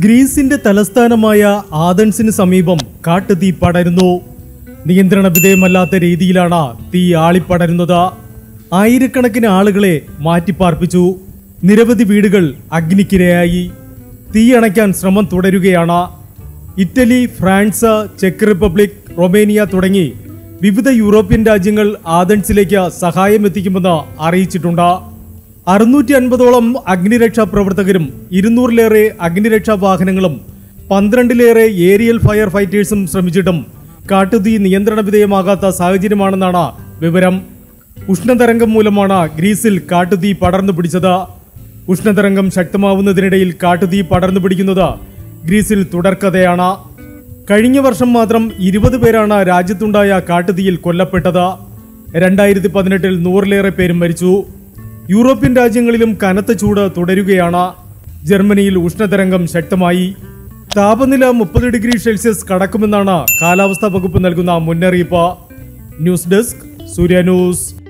ഗ്രീസിന്റെ തലസ്ഥാനമായ ആഥൻസിന് സമീപം കാട്ടുതീ പടരുന്നു നിയന്ത്രണ വിധേയമല്ലാത്ത രീതിയിലാണ് തീ ആളിപ്പടരുന്നത് ആയിരക്കണക്കിന് ആളുകളെ മാറ്റിപ്പാർപ്പിച്ചു നിരവധി വീടുകൾ അഗ്നിക്കിരയായി തീ അണയ്ക്കാൻ ശ്രമം തുടരുകയാണ് ഇറ്റലി ഫ്രാൻസ് ചെക്ക് റിപ്പബ്ലിക് റൊമേനിയ തുടങ്ങി വിവിധ യൂറോപ്യൻ രാജ്യങ്ങൾ ആഥൻസിലേക്ക് സഹായം എത്തിക്കുമെന്ന് അറിയിച്ചിട്ടുണ്ട് അറുന്നൂറ്റി അൻപതോളം അഗ്നിരക്ഷാ പ്രവർത്തകരും ഇരുന്നൂറിലേറെ അഗ്നിരക്ഷാ വാഹനങ്ങളും പന്ത്രണ്ടിലേറെ ഏരിയൽ ഫയർ ഫൈറ്റേഴ്സും ശ്രമിച്ചിട്ടും കാട്ടുതീ നിയന്ത്രണ വിധേയമാകാത്ത സാഹചര്യമാണെന്നാണ് വിവരം ഉഷ്ണതരംഗം മൂലമാണ് ഗ്രീസിൽ കാട്ടുതീ പടർന്നു പിടിച്ചത് ഉഷ്ണതരംഗം ശക്തമാവുന്നതിനിടയിൽ കാട്ടുതീ പടർന്നു പിടിക്കുന്നത് ഗ്രീസിൽ തുടർക്കഥയാണ് കഴിഞ്ഞ വർഷം മാത്രം ഇരുപത് പേരാണ് രാജ്യത്തുണ്ടായ കാട്ടുതീയിൽ കൊല്ലപ്പെട്ടത് രണ്ടായിരത്തി പതിനെട്ടിൽ നൂറിലേറെ പേരും മരിച്ചു യൂറോപ്യൻ രാജ്യങ്ങളിലും കനത്ത ചൂട് തുടരുകയാണ് ജർമ്മനിയിൽ ഉഷ്ണതരംഗം ശക്തമായി താപനില മുപ്പത് ഡിഗ്രി സെൽഷ്യസ് കടക്കുമെന്നാണ് കാലാവസ്ഥാ വകുപ്പ് നൽകുന്ന മുന്നറിയിപ്പ് ന്യൂസ് ഡെസ്ക് സൂര്യ ന്യൂസ്